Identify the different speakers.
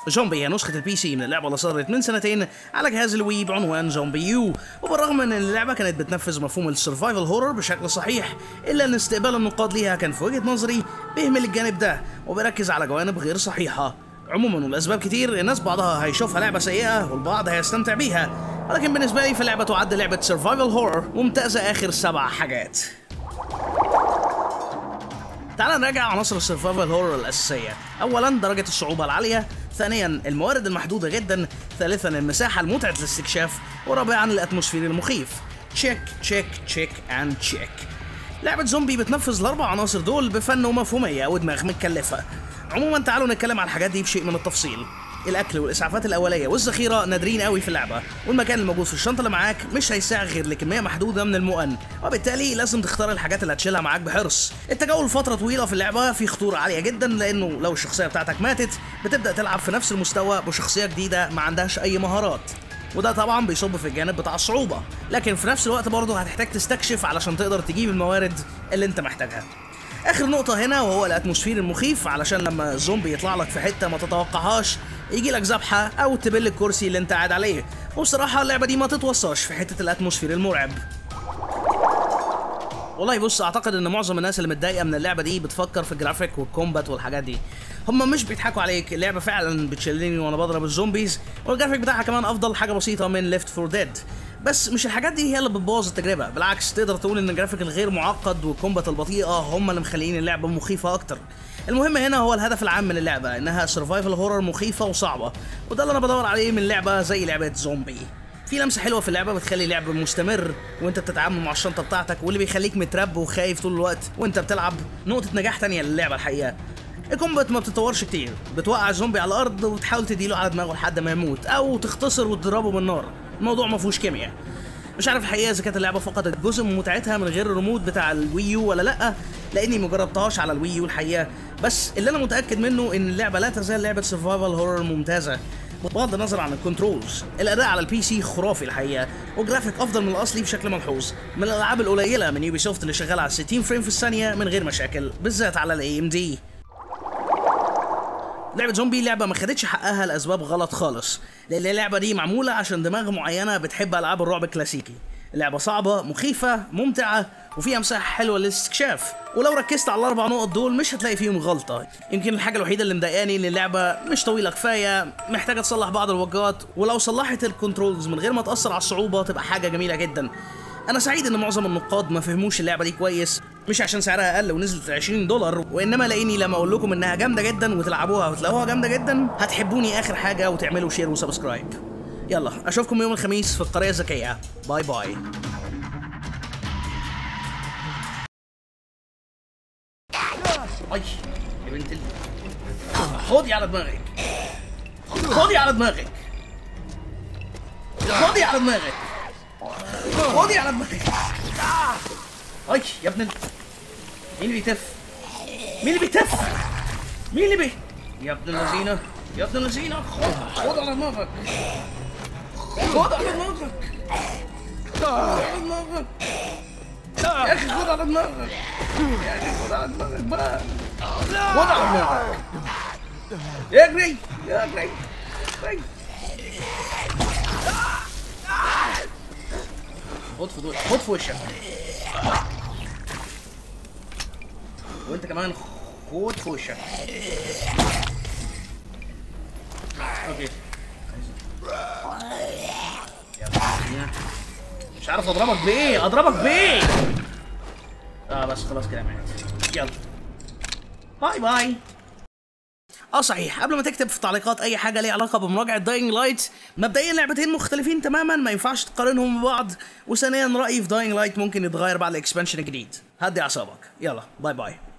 Speaker 1: زومبي هي نسخة البي سي من اللعبة اللي صدرت من سنتين على جهاز الوي بعنوان زومبي يو وبالرغم من ان اللعبة كانت بتنفذ مفهوم السرفايفل هورر بشكل صحيح الا ان استقبال النقاد ليها كان في وجهة نظري بيهمل الجانب ده وبيركز على جوانب غير صحيحة عموما والاسباب كتير الناس بعضها هيشوفها لعبة سيئة والبعض هيستمتع بيها ولكن بالنسبة لي فاللعبة تعد لعبة سرفايفل هورر ممتازة اخر سبع حاجات تعال نراجع عناصر السرفايفل هورر الأساسية أولا درجة الصعوبة العالية ثانيا الموارد المحدودة جدا ثالثا المساحة المتعة الاستكشاف ورابعا الأتموسفير المخيف تشيك تشيك تشيك اند تشيك لعبة زومبي بتنفذ الأربع عناصر دول بفن ومفهومية ودماغ متكلفة عموما تعالوا نتكلم عن الحاجات دي بشيء من التفصيل الاكل والاسعافات الاوليه والذخيره نادرين قوي في اللعبه والمكان الموجود في الشنطه اللي معاك مش هيساع غير لكميه محدوده من المؤن وبالتالي لازم تختار الحاجات اللي هتشيلها معاك بحرص التجول فتره طويله في اللعبه في خطوره عاليه جدا لانه لو الشخصيه بتاعتك ماتت بتبدا تلعب في نفس المستوى بشخصيه جديده ما عندهاش اي مهارات وده طبعا بيصب في الجانب بتاع الصعوبه لكن في نفس الوقت برضه هتحتاج تستكشف علشان تقدر تجيب الموارد اللي انت محتاجها اخر نقطة هنا وهو الاتموسفير المخيف علشان لما الزومبي يطلع لك في حتة ما تتوقعهاش يجي لك ذبحة او تبل الكرسي اللي انت قاعد عليه وبصراحة اللعبة دي ما تتوصاش في حتة الاتموسفير المرعب والله بص اعتقد ان معظم الناس اللي متضايقه من اللعبه دي بتفكر في الجرافيك والكومبات والحاجات دي هم مش بيضحكوا عليك اللعبه فعلا بتشلني وانا بضرب الزومبيز والجرافيك بتاعها كمان افضل حاجه بسيطه من ليفت فور ديد بس مش الحاجات دي هي اللي بتبوظ التجربه بالعكس تقدر تقول ان الجرافيك الغير معقد والكومبات البطيئه هم اللي مخليين اللعبه مخيفه اكتر المهم هنا هو الهدف العام من اللعبه انها سرفايفل هورر مخيفه وصعبه وده اللي انا بدور عليه من لعبه زي لعبه زومبي في لمسه حلوه في اللعبه بتخلي اللعب مستمر وانت بتتعامل مع الشنطه بتاعتك واللي بيخليك مترب وخايف طول الوقت وانت بتلعب نقطه نجاح تانية للعبه الحقيقه الكومبات ما بتتطورش كتير بتوقع الزومبي على الارض وتحاول تديله على دماغه لحد ما يموت او تختصر وتضربه بالنار الموضوع ما فيهوش كيمياء مش عارف الحقيقه اذا كانت اللعبه فقدت جزء من متعتها من غير الريموت بتاع الويو ولا لا لاني ما جربتهاش على الويو الحقيقه بس اللي انا متاكد منه ان اللعبه لا تزال لعبه سرفايفل هورر ممتازه بغض النظر عن الكنترولز الاداء على البي سي خرافي الحقيقه وجرافيك افضل من الاصلي بشكل ملحوظ من الالعاب القليله من يوبي سوفت اللي شغاله على 60 فريم في الثانيه من غير مشاكل بالذات على الاي ام دي لعبة زومبي لعبة ما خدتش حقها لأسباب غلط خالص لأن اللعبة دي معمولة عشان دماغ معينة بتحب ألعاب الرعب الكلاسيكي اللعبة صعبة مخيفة ممتعة وفيها مساحة حلوة للاستكشاف ولو ركزت على الأربع نقط دول مش هتلاقي فيهم غلطة يمكن الحاجة الوحيدة اللي مضايقاني إن اللعبة مش طويلة كفاية محتاجة تصلح بعض الوجهات ولو صلحت الكنترولز من غير ما تأثر على الصعوبة تبقى حاجة جميلة جدا انا سعيد ان معظم النقاد ما فهموش اللعبه دي كويس مش عشان سعرها اقل ونزلت 20 دولار وانما لاني لما اقول لكم انها جامده جدا وتلعبوها وتلاقوها جامده جدا هتحبوني اخر حاجه وتعملوا شير وسبسكرايب يلا اشوفكم يوم الخميس في القريه الذكيه باي باي اي يا بنت ال... خدي على دماغك خدي على دماغك خدي على دماغك خدي على دماغك اي يا ابن ال... مين اللي بيتف مين اللي بيتف مين اللي بي يا ابن اللذينة يا ابن اللذينة خد خد على دماغك خد على دماغك خد على دماغك يا اخي خد على دماغك يا اخي خد على دماغك بقى خد على دماغك اجري اجري اجري خد في دول خد في وشك وانت كمان خد في وشك اوكي يلا. مش عارف اضربك بايه اضربك بايه اه بس خلاص كده مات يلا باي باي اه صحيح قبل ما تكتب في التعليقات اي حاجه ليها علاقه بمراجعه داينج لايت مبدئيا لعبتين مختلفين تماما ما ينفعش تقارنهم ببعض وثانيا رايي في داينج لايت ممكن يتغير بعد الاكسبانشن الجديد هدي اعصابك يلا باي باي